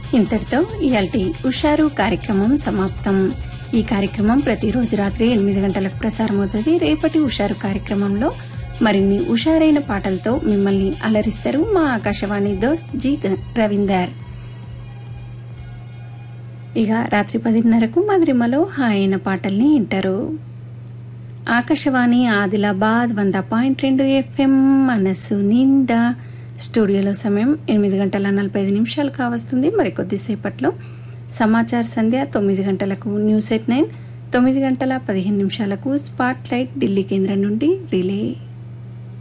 ఇంతటితో ఇయాల్టి ఉషారు కార్యక్రమం సమాప్తం ఈ కార్యక్రమం ప్రతిరోజు రాత్రి ఎనిమిది గంటలకు ప్రసారమవుతుంది రేపటి ఉషారు కార్యక్రమంలో మరిన్ని ఉషారైన పాటలతో మిమ్మల్ని అలరిస్తారు మా ఆకాశవాణి దోస్త్ జి రవీందర్ ఇక రాత్రి పదిన్నరకు మధురిమలో హాయైన పాటల్ని వింటారు ఆకాశవాణి ఆదిలాబాద్ వంద పాయింట్ రెండు ఎఫ్ఎం మనసు నిండా స్టూడియోలో సమయం ఎనిమిది గంటల నలభై ఐదు నిమిషాలు కావస్తుంది మరి కొద్దిసేపట్లో సమాచార సంధ్య తొమ్మిది గంటలకు న్యూస్ ఎట్ నైన్ తొమ్మిది గంటల పదిహేను నిమిషాలకు స్పాట్ లైట్ ఢిల్లీ కేంద్రం నుండి రిలే